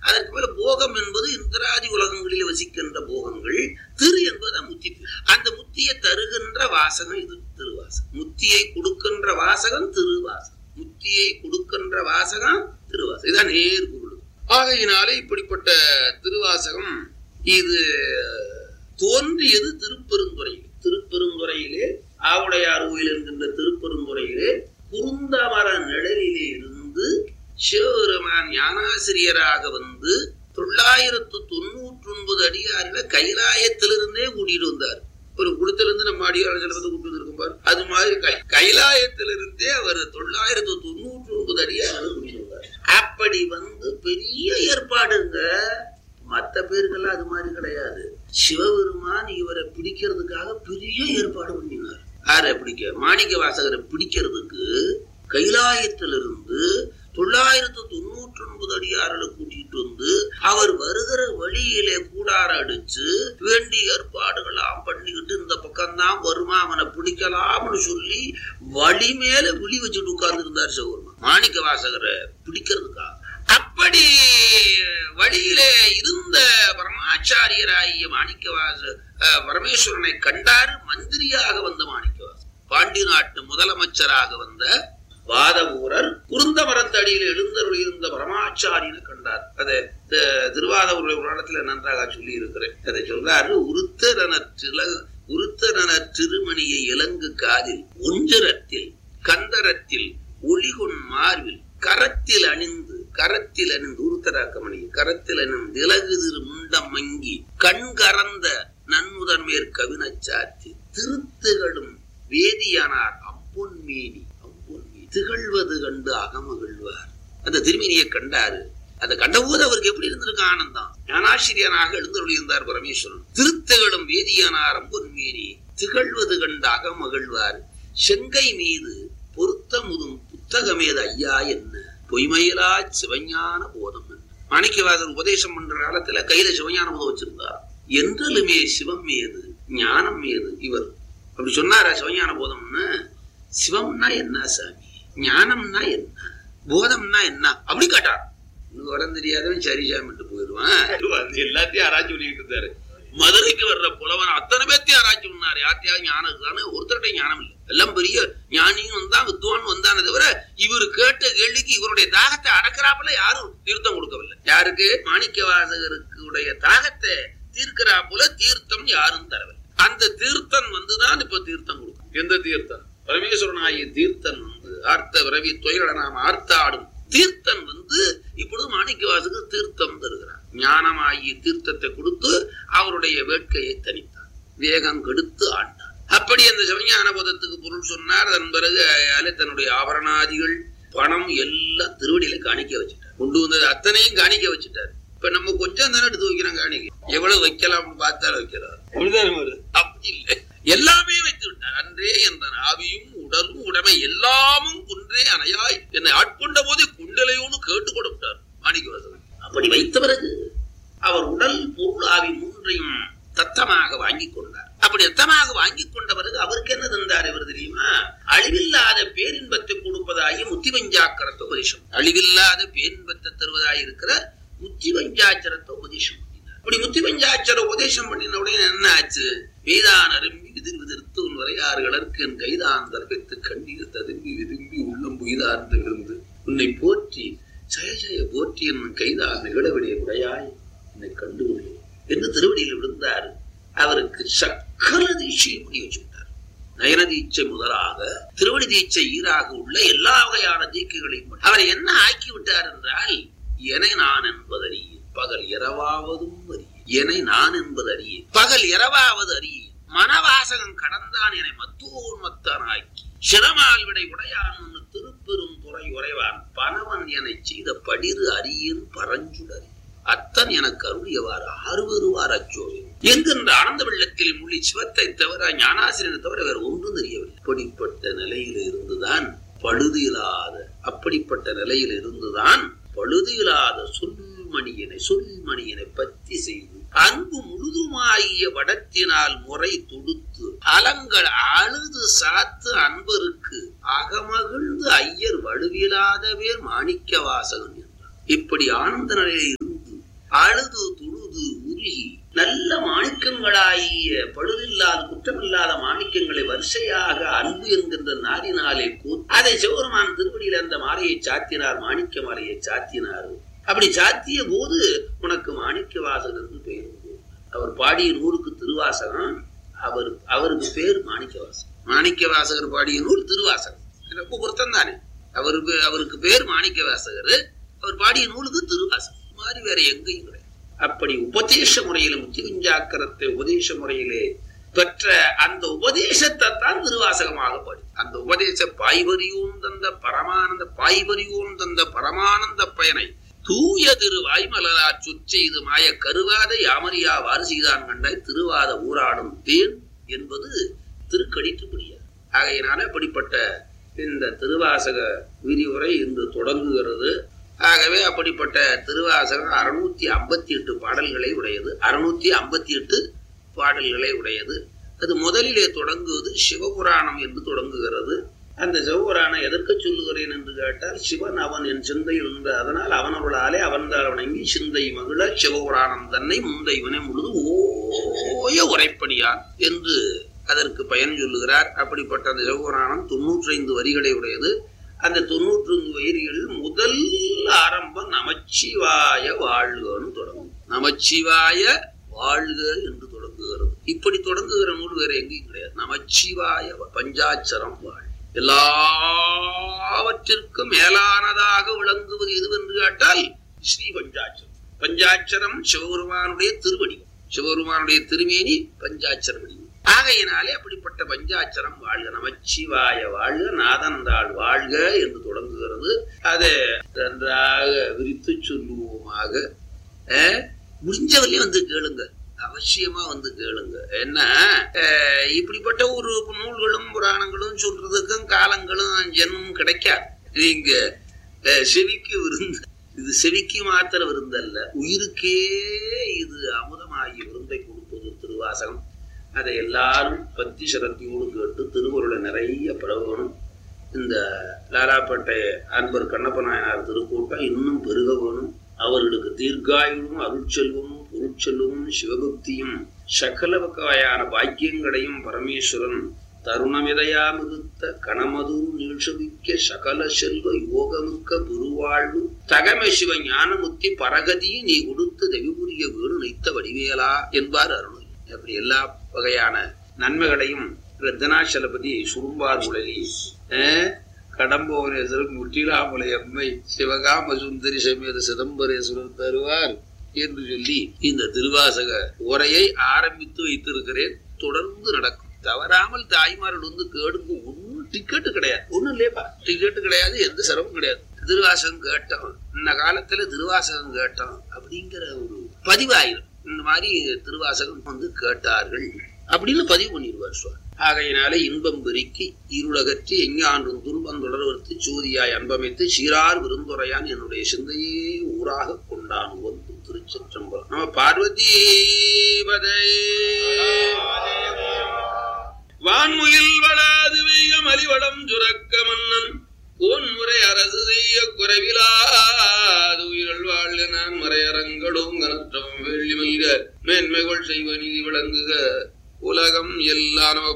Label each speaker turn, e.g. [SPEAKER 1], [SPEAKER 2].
[SPEAKER 1] அதற்கு மேல போகம் என்பது இந்திராதி உலகங்களில் வசிக்கின்ற போகங்கள் திரு என்பது முத்தி அந்த முத்தியை தருகின்ற வாசகம் இது திருவாசகம் முத்தியை கொடுக்கின்ற வாசகம் திருவாசகம் முத்தியை கொடுக்கின்ற வாசகம் திருவாசகம் இதான் நேர் பொருள் ஆகையினாலே இப்படிப்பட்ட திருவாசகம் இது தோன்றியது திருப்பெருந்துறையில் திருப்பெருந்துறையிலே ஆவுடையார் கோயில் என்கின்ற திருப்பெருந்துறையிலே குருந்தமர நிழலிலே இருந்து சிவபெருமான் ஞானாசிரியராக வந்து தொள்ளாயிரத்து தொண்ணூற்றி ஒன்பது அடியாரில கைலாயத்திலிருந்தே கூட்டிட்டு வந்தார் ஒரு குளத்திலிருந்து நம்ம அடியார் சிலபத்தை கூட்டு வந்திருக்கும் பாரு அது மாதிரி கை- கைலாயத்திலிருந்தே அவர் தொள்ளாயிரத்து தொண்ணூற்றி ஒன்பது அடியார்கள் கூட்டிட்டு வந்தார் அப்படி வந்து பெரிய ஏற்பாடுங்க மத்த பேருக்கெல்லாம் அது மாதிரி கிடையாது சிவபெருமான் இவரை பிடிக்கிறதுக்காக பெரிய ஏற்பாடு பண்ணினார் யாரை பிடிக்க மாணிக்க வாசகரை பிடிக்கிறதுக்கு கைலாயத்திலிருந்து தொள்ளாயிரத்து தொண்ணூற்றி ஒன்பது அடியார்களை கூட்டிட்டு வந்து அவர் வருகிற வழியிலே கூடார அடிச்சு வேண்டிய ஏற்பாடுகளாம் பண்ணிக்கிட்டு இந்த பக்கம்தான் வருமா அவனை பிடிக்கலாம்னு சொல்லி வழி மேல விழி வச்சுட்டு உட்கார்ந்து இருந்தார் சிவபெருமான் மாணிக்க வாசகரை பிடிக்கிறதுக்காக அப்படி வழியிலே இருந்த பரமாச்சாரியராகிய மாணிக்கவாச அஹ், பரமேஸ்வரனை கண்டார் மந்திரியாக வந்த மாணிக்கவாசர் பாண்டி நாட்டு முதலமைச்சராக வந்த வாதவூரர் குருந்த மரத்தடியில் எழுந்தருள் இருந்த பரமாச்சாரியனை கண்டார் அதை தி- திருவாதவூருடைய புராணத்துல நன்றாக சொல்லி இருக்கிறேன் அதை சொல்றாரு உருத்தரன தில உருத்தரன திருமணியை இலங்கு காதில் ஒஞ்சரத்தில் கந்தரத்தில் ஒளிகொன் மார்பில் கரத்தில் அணிந்து கரத்தில் அணிந்து உருத்தராக்கமணி கரத்தில் அணிந்து இலகு திரு முண்டம் மங்கி கண் கறந்த நன்முதன் மேற் கவினச்சாத்தி திருத்துகளும் வேதியானார் அம்பொன்மேனி அம்பொன்மேனி திகழ்வது கண்டு அகமகிழ்வார் அந்த திருமேனியை கண்டாரு அதை கண்டபோது அவருக்கு எப்படி இருந்திருக்கு ஆனந்தம் ஞானாசிரியனாக எழுந்தருளி இருந்தார் பரமேஸ்வரன் திருத்துகளும் வேதியானார் அம்பொன்மேனி திகழ்வது கண்டு அகமகிழ்வார் செங்கை மீது பொருத்தமுதும் புத்தகமேது ஐயா என்ன பொய்மையிலா சிவஞான போதம் என்ன மாணிக்கவாசர் உபதேசம் பண்ற காலத்துல கையில சிவஞான போதம் வச்சிருந்தார் என்றலுமே சிவம் மீது ஞானம் மீது இவர் அப்படி சொன்னாரா சிவஞான போதம்னு சிவம்னா என்ன சாமி ஞானம்னா என்ன போதம்னா என்ன அப்படி கேட்டார் இன்னும் வரம் தெரியாதவன் சரி சாமிட்டு போயிடுவான் வந்து எல்லாத்தையும் ஆராய்ச்சி பண்ணிக்கிட்டு இருந்தாரு மதுரைக்கு வர்ற புலவன் அத்தனை பேர்த்தையும் ஆராய்ச்சி பண்ணாரு யார்த்தையாவது ஞானம் இருக்கான்னு ஒருத்தர்கிட்ட ஞானம் இல்லை எல்லாம் பெரிய ஞானியும் வந்தான் வித்வான் வந்தானே தவிர இவர் கேட்ட கேள்விக்கு இவருடைய தாகத்தை அடக்கிறாப்புல யாரும் தீர்த்தம் கொடுக்கவில்லை யாருக்கு மாணிக்க வாசகருக்கு உடைய தாகத்தை தீர்க்கிறாப்புல தீர்த்தம் யாரும் தரவில்லை அந்த தீர்த்தம் வந்துதான் இப்ப தீர்த்தம் கொடுக்கும் எந்த தீர்த்தம் பரமேஸ்வரன் ஆகிய தீர்த்தன் வந்து ஆர்த்த விரவி துயர நாம் ஆர்த்தாடும் தீர்த்தன் வந்து இப்பொழுது மாணிக்கவாசுக்கு தீர்த்தம் தருகிறார் ஞானமாகிய தீர்த்தத்தை கொடுத்து அவருடைய வேட்கையை தணித்தார் வேகம் கெடுத்து ஆண்டார் அப்படி அந்த சிவஞான போதத்துக்கு பொருள் சொன்னார் அதன் பிறகு அயால தன்னுடைய ஆபரணாதிகள் பணம் எல்லாம் திருவடியில காணிக்க வச்சுட்டார் கொண்டு வந்தது அத்தனையும் காணிக்க வச்சுட்டார் இப்ப நம்ம கொஞ்சம் தானே எடுத்து வைக்கிறோம் காணிக்க எவ்வளவு வைக்கலாம்னு பார்த்தாலும் வைக்கிறார் அப்படி இல்லை எல்லாமே வைத்து விட்டார் அன்றே என்ற ஆவியும் உடலும் உடைமை எல்லாமும் குன்றே அணையாய் என்னை ஆட்கொண்ட போதே குண்டலையோன்னு கேட்டு கொடுத்தார் மாணிக்கவாசகன் அப்படி வைத்த பிறகு அவர் உடல் பொருள் ஆவி மூன்றையும் தத்தமாக வாங்கி கொண்டார் அப்படி தத்தமாக வாங்கி கொண்ட பிறகு அவருக்கு என்ன தந்தார் இவர் தெரியுமா அழிவில்லாத பேரின்பத்தை கொடுப்பதாகி முத்தி பஞ்சாக்கரத்தை உபதேசம் அழிவில்லாத பேரின்பத்தை தருவதாய் இருக்கிற முத்தி பஞ்சாச்சரத்தை உபதேசம் பண்ணினார் அப்படி முத்தி பஞ்சாட்சர உபதேசம் பண்ணின உடனே என்ன ஆச்சு வேதான் அரும்பி விதிர் விதிர்த்து உன் வரையாறுகளற்கு என் கைதான் தற்பித்து கண்ணீர் ததும்பி விரும்பி உள்ளம் புய்தான் இருந்து உன்னை போற்றி ஜெய ஜெய போற்றி என் கைதான் நிகழவிடைய உடையாய் என்னை கண்டுகொள்ளு என்று திருவடியில் விழுந்தார் அவருக்கு சக்கர தீட்சையை முடி வச்சுட்டார் நயன தீட்சை முதலாக திருவடி தீட்சை ஈராக உள்ள எல்லா வகையான தீக்கைகளையும் அவரை என்ன ஆக்கி விட்டார் என்றால் என நான் என்பதறிய பகல் இரவாவதும் அறிய என நான் என்பது அறிய பகல் இரவாவது அறிய மனவாசகம் கடந்தான் என மத்தோன் மத்தான் ஆக்கி சிரமால் விடை உடையான் என்று திருப்பெரும் துறை உறைவான் பணவன் என செய்த படிறு அரியன் பரஞ்சுடறி அத்தன் எனக்கு அருளியவாறு ஆறுவருவார் அச்சோவே என்கின்ற ஆனந்த வெள்ளத்தில் முள்ளி சிவத்தை தவிர ஞானாசிரியனை தவிர வேற ஒன்றும் தெரியவில்லை அப்படிப்பட்ட நிலையில இருந்துதான் பழுதில்லாத அப்படிப்பட்ட நிலையில் இருந்துதான் பழுதில்லாத சொல்மணியனை சொல்மணியனை பத்தி செய்து அன்பு முழுதுமாகிய வடத்தினால் முறை தொடுத்து அலங்கள் அழுது சாத்து அன்பருக்கு அகமகிழ்ந்து ஐயர் வலுவிலாதவேர் மாணிக்க வாசகன் என்றார் இப்படி ஆனந்த நிலையில் இருந்து அழுது துழுது உருகி நல்ல மாணிக்கங்களாகிய பழுதில்லாத குற்றமில்லாத மாணிக்கங்களை வரிசையாக அன்பு என்கின்ற நாரினாலே கூ அதை சிவபெருமான் திருவடியில் அந்த மாலையை சாத்தினார் மாணிக்க மாலையை சாத்தினார் அப்படி சாத்திய போது உனக்கு மாணிக்க வாசகர் என்று பெயர் உண்டு. அவர் பாடிய நூலுக்கு திருவாசகம் அவர் அவருக்கு பேர் மாணிக்க வாசகர் மாணிக்க வாசகர் பாடிய நூல் திருவாசகம் இது ரொம்ப பொருத்தம் தானே அவருக்கு அவருக்கு பேர் மாணிக்க வாசகர் அவர் பாடிய நூலுக்கு திருவாசகம் இது மாதிரி வேற எங்கேயும் கிடையாது அப்படி உபதேச முறையில முத்திவிஞ்சாக்கரத்தை உபதேச முறையிலே பெற்ற அந்த உபதேசத்தை தான் திருவாசகமாக படி அந்த உபதேச பாய்வரியோன் தந்த பரமானந்த பாய்வரியோன் தந்த பரமானந்த பயனை தூய திரு வாய்மலரா சொற்செய்து மாய கருவாத யாமரியா வாறு செய்தான் கண்டாய் திருவாத ஊராடும் தேன் என்பது திருக்கடித்துப்படியார் ஆகையினால அப்படிப்பட்ட இந்த திருவாசக விரிவுரை இன்று தொடங்குகிறது ஆகவே அப்படிப்பட்ட திருவாசகம் அறுநூத்தி ஐம்பத்தி எட்டு பாடல்களை உடையது அறுநூத்தி ஐம்பத்தி எட்டு பாடல்களை உடையது அது முதலிலே தொடங்குவது சிவபுராணம் என்று தொடங்குகிறது அந்த சிவபுராணம் எதற்கு சொல்லுகிறேன் என்று கேட்டால் சிவன் அவன் என் சிந்தையில் இருந்த அதனால் அவனவர்களாலே அவன்தால் வணங்கி சிந்தை மகிழ சிவபுராணம் தன்னை முந்தைவனை முழுது ஓய உரைப்படியான் என்று அதற்கு பயன் சொல்லுகிறார் அப்படிப்பட்ட அந்த சிவபுராணம் தொன்னூற்றி ஐந்து வரிகளை உடையது அந்த தொண்ணூற்றி ஐந்து வரிகளில் முதல் ஆரம்பம் நமச்சிவாய வாழ்கன்னு தொடங்கும் நமச்சிவாய வாழ்க என்று தொடங்குகிறது இப்படி தொடங்குகிற நூல் வேற எங்கேயும் கிடையாது நமச்சிவாய பஞ்சாட்சரம் வாழ் எல்லாவற்றிற்கும் மேலானதாக விளங்குவது எதுவென்று கேட்டால் ஸ்ரீ பஞ்சாட்சரம் பஞ்சாட்சரம் சிவபெருமானுடைய திருவடிவம் சிவபெருமானுடைய திருமேனி பஞ்சாட்சர வடிவம் ஆகையினாலே அப்படிப்பட்ட பஞ்சாட்சரம் வாழ்க நமச்சிவாய வாழ்க நாதந்தாள் வாழ்க என்று தொடங்குகிறது அதை நன்றாக விரித்து சொல்லுவோமாக அஹ், முடிஞ்சவரையும் வந்து கேளுங்க அவசியமா வந்து கேளுங்க என்ன அஹ், இப்படிப்பட்ட ஒரு நூல்களும் புராணங்களும் சொல்றதுக்கும் காலங்களும் ஜென்மம் கிடைக்காது நீங்க அஹ், செவிக்கு விருந்து இது செவிக்கு மாத்திர விருந்தல்ல உயிருக்கே இது அமுதமாகி விருந்தை கொடுப்பது திருவாசகம் அதை எல்லாரும் பக்தி சிரத்தையோடு கேட்டு திருவருளை நிறைய பரவணும் இந்த லாலாப்பேட்டை அன்பர் கண்ணப்ப நாயனார் திருக்கூட்டம் இன்னும் பெருக வேணும் அவர்களுக்கு தீர்க்காயுளும் அருட்செல்வமும் பொருட்செல்வமும் சிவபக்தியும் சகல வகையான பாக்கியங்களையும் பரமேஸ்வரன் தருணமிதையா மிகுத்த கணமதூர் நீழ்சவிக்க சகல செல்வ யோகமிக்க பெருவாழ்வு தகமை சிவ ஞானமுத்தி பரகதியை நீ கொடுத்து தெவிபுரிய வேணு நித்த வடிவேலா என்பார் அருண் அப்படி எல்லா வகையான நன்மைகளையும் ரத்தனாச்சலபதி சுரும்பார் உலகி கடம்போனேஸ்வரன் முற்றிலாமலை அம்மை சிவகாம சுந்தரி சமேத சிதம்பரேஸ்வரர் தருவார் என்று சொல்லி இந்த திருவாசக உரையை ஆரம்பித்து வைத்திருக்கிறேன் தொடர்ந்து நடக்கும் தவறாமல் தாய்மார்கள் வந்து கேடுங்க ஒன்னும் டிக்கெட்டு கிடையாது ஒண்ணும் இல்லையப்பா டிக்கெட்டு கிடையாது எந்த சிரமம் கிடையாது திருவாசகம் கேட்டோம் இந்த காலத்துல திருவாசகம் கேட்டோம் அப்படிங்கிற ஒரு பதிவாயிரும் இந்த மாதிரி திருவாசகம் வந்து கேட்டார்கள் அப்படின்னு பதிவு பண்ணிடுவார் சுவாமி ஆகையினால இன்பம் பெருக்கி இருளகற்றி எஞ்ஞான்றும் துன்பம் தொடர்வர்த்து சூதியாய் அன்பமைத்து சீரார் விருந்துரையான் என்னுடைய சிந்தையே ஊராக கொண்டான் வந்து திருச்சிற்றம்பலம் நம்ம பார்வதி வான்முயில் வளாது வெய்ய மலிவளம் சுரக்க மன்னன் கோன்முறை அரசு செய்ய குறைவிலாது உயிர்கள் வாழ்க நான் மறையரங்களும் கனற்றவும் வெள்ளி மல்க மேன்மைகள் செய்வ நீதி விளங்குக உலகம் எல்லாம் நம